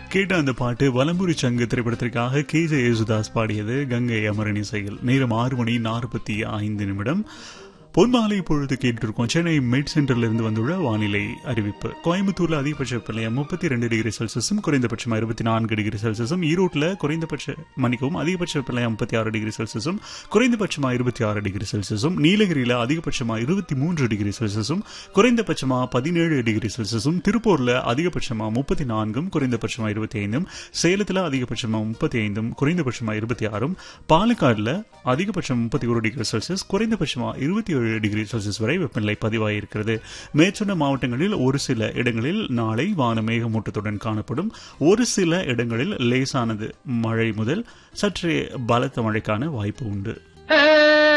கேட்ட அந்த பாட்டு வலம்புரி சங்கு திரைப்படத்திற்காக கே ஜே யேசுதாஸ் பாடியது கங்கை அமரன் இசையில் நேரம் ஆறு மணி நாற்பத்தி ஐந்து நிமிடம் பொன்மாலை பொழுது கேட்டிருக்கோம் சென்னை மிட் சென்டர்ல இருந்து வந்துள்ள வானிலை அறிவிப்பு கோயம்புத்தூர்ல அதிகபட்ச வெப்பநிலை முப்பத்தி ரெண்டு டிகிரி செல்சியஸும் குறைந்தபட்சமா இருபத்தி நான்கு டிகிரி செல்சியஸும் ஈரோட்டில் குறைந்தபட்ச மன்னிக்கவும் அதிகபட்ச வெப்பநிலை முப்பத்தி ஆறு டிகிரி செல்சியஸும் குறைந்தபட்சமா இருபத்தி ஆறு டிகிரி செல்சியஸும் நீலகிரியில அதிகபட்சமா இருபத்தி மூன்று டிகிரி செல்சியஸும் குறைந்தபட்சமா பதினேழு டிகிரி செல்சியஸும் திருப்பூர்ல அதிகபட்சமா முப்பத்தி நான்கும் குறைந்தபட்சமா இருபத்தி ஐந்தும் சேலத்துல அதிகபட்சமா முப்பத்தி ஐந்தும் குறைந்தபட்சமா இருபத்தி ஆறும் பாலக்காடுல அதிகபட்சம் முப்பத்தி ஒரு டிகிரி செல்சியஸ் குறைந்தபட்சமா இருபத்தி ஏழு டிகிரி செல்சியஸ் வரை வெப்பநிலை பதிவாகியிருக்கிறது மேற்சொன்ன மாவட்டங்களில் ஒரு சில இடங்களில் நாளை வான மேகமூட்டத்துடன் காணப்படும் ஒரு சில இடங்களில் லேசானது மழை முதல் சற்றே பலத்த மழைக்கான வாய்ப்பு உண்டு